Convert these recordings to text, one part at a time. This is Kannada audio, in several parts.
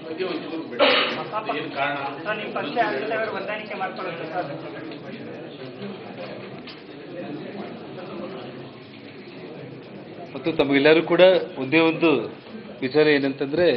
ಬುದ್ಧಿವಂತಿಕೆ ಬಿಡ ಏನು ಕಾರಣ ಸರ್ ನಿಮ್ಮ ಪಕ್ಷ ಹತ್ತು ಸಾವಿರ ಹೊಂದಾಣಿಕೆ ಮಾಡ್ಕೊಳ್ಳೋದು ಸರ್ ಮತ್ತು ತಮಗೆಲ್ಲರೂ ಕೂಡ ಒಂದೇ ಒಂದು ವಿಚಾರ ಏನಂತಂದರೆ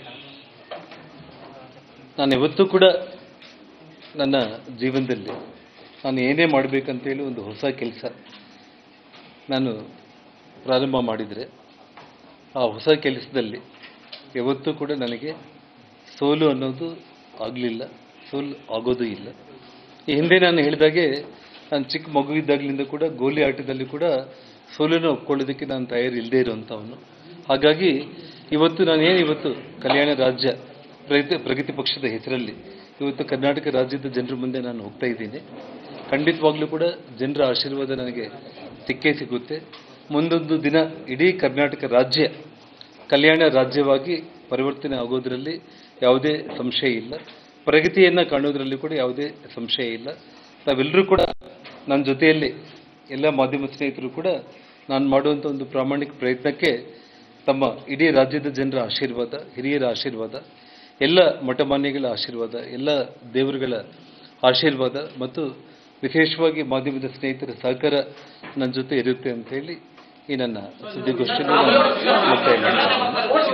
ನಾನು ಯಾವತ್ತೂ ಕೂಡ ನನ್ನ ಜೀವನದಲ್ಲಿ ನಾನು ಏನೇ ಮಾಡಬೇಕಂತೇಳಿ ಒಂದು ಹೊಸ ಕೆಲಸ ನಾನು ಪ್ರಾರಂಭ ಮಾಡಿದರೆ ಆ ಹೊಸ ಕೆಲಸದಲ್ಲಿ ಯಾವತ್ತೂ ಕೂಡ ನನಗೆ ಸೋಲು ಅನ್ನೋದು ಆಗಲಿಲ್ಲ ಸೋಲು ಆಗೋದು ಇಲ್ಲ ಈ ಹಿಂದೆ ನಾನು ಹೇಳಿದಾಗೆ ನಾನು ಚಿಕ್ಕ ಮಗು ಇದ್ದಾಗಲಿಂದ ಕೂಡ ಗೋಲಿ ಆಟದಲ್ಲಿ ಕೂಡ ಸೋಲನ್ನು ಒಪ್ಕೊಳ್ಳೋದಕ್ಕೆ ನಾನು ತಯಾರಿ ಇಲ್ಲದೆ ಇರುವಂಥವನು ಹಾಗಾಗಿ ಇವತ್ತು ನಾನೇನು ಇವತ್ತು ಕಲ್ಯಾಣ ರಾಜ್ಯ ಪ್ರಗತಿ ಪ್ರಗತಿ ಪಕ್ಷದ ಹೆಸರಲ್ಲಿ ಇವತ್ತು ಕರ್ನಾಟಕ ರಾಜ್ಯದ ಜನರ ಮುಂದೆ ನಾನು ಹೋಗ್ತಾ ಇದ್ದೀನಿ ಖಂಡಿತವಾಗ್ಲೂ ಕೂಡ ಜನರ ಆಶೀರ್ವಾದ ನನಗೆ ಸಿಕ್ಕೇ ಸಿಗುತ್ತೆ ಮುಂದೊಂದು ದಿನ ಇಡೀ ಕರ್ನಾಟಕ ರಾಜ್ಯ ಕಲ್ಯಾಣ ರಾಜ್ಯವಾಗಿ ಪರಿವರ್ತನೆ ಆಗೋದರಲ್ಲಿ ಯಾವುದೇ ಸಂಶಯ ಇಲ್ಲ ಪ್ರಗತಿಯನ್ನು ಕಾಣೋದ್ರಲ್ಲಿ ಕೂಡ ಯಾವುದೇ ಸಂಶಯ ಇಲ್ಲ ನಾವೆಲ್ಲರೂ ಕೂಡ ನನ್ನ ಜೊತೆಯಲ್ಲಿ ಎಲ್ಲ ಮಾಧ್ಯಮ ಸ್ನೇಹಿತರು ಕೂಡ ನಾನು ಮಾಡುವಂಥ ಒಂದು ಪ್ರಾಮಾಣಿಕ ಪ್ರಯತ್ನಕ್ಕೆ ತಮ್ಮ ಇಡೀ ರಾಜ್ಯದ ಜನರ ಆಶೀರ್ವಾದ ಹಿರಿಯರ ಆಶೀರ್ವಾದ ಎಲ್ಲ ಮಠಮಾನ್ಯಗಳ ಆಶೀರ್ವಾದ ಎಲ್ಲ ದೇವರುಗಳ ಆಶೀರ್ವಾದ ಮತ್ತು ವಿಶೇಷವಾಗಿ ಮಾಧ್ಯಮದ ಸ್ನೇಹಿತರ ಸಹಕಾರ ನನ್ನ ಜೊತೆ ಇರುತ್ತೆ ಅಂತ ಹೇಳಿ ಈ ನನ್ನ ಸುದ್ದಿಗೋಷ್ಠಿಯನ್ನು ನಾನು ಮುಕ್ತಾಯ ಮಾಡ್ತೀನಿ